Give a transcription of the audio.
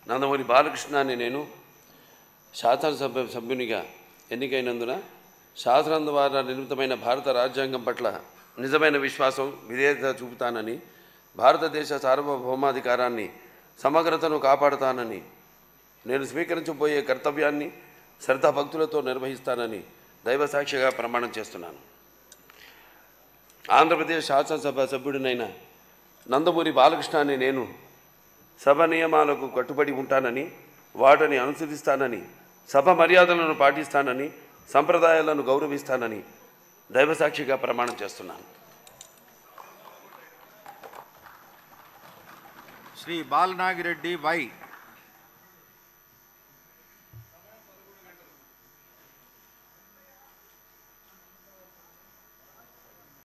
నందమూరి బాలకృష్ణ అని నేను శాసనసభ సభ్యునిగా ఎన్నికైనందున శాసనం ద్వారా నిర్మితమైన భారత రాజ్యాంగం పట్ల నిజమైన విశ్వాసం విధేయత చూపుతానని భారతదేశ సార్వభౌమాధికారాన్ని సమగ్రతను కాపాడుతానని నేను స్వీకరించబోయే కర్తవ్యాన్ని శ్రద్ధాభక్తులతో నిర్వహిస్తానని దైవ సాక్షిగా ప్రమాణం చేస్తున్నాను ఆంధ్రప్రదేశ్ శాసనసభ సభ్యుడినైన నందమూరి బాలకృష్ణ అని నేను సభ నియమాలకు కట్టుబడి ఉంటానని వాటిని అనుసరిస్తానని సభ మర్యాదలను పాటిస్తానని సంప్రదాయాలను గౌరవిస్తానని దైవసాక్షిగా ప్రమాణం చేస్తున్నాను శ్రీ బాలనాగిరెడ్డి వై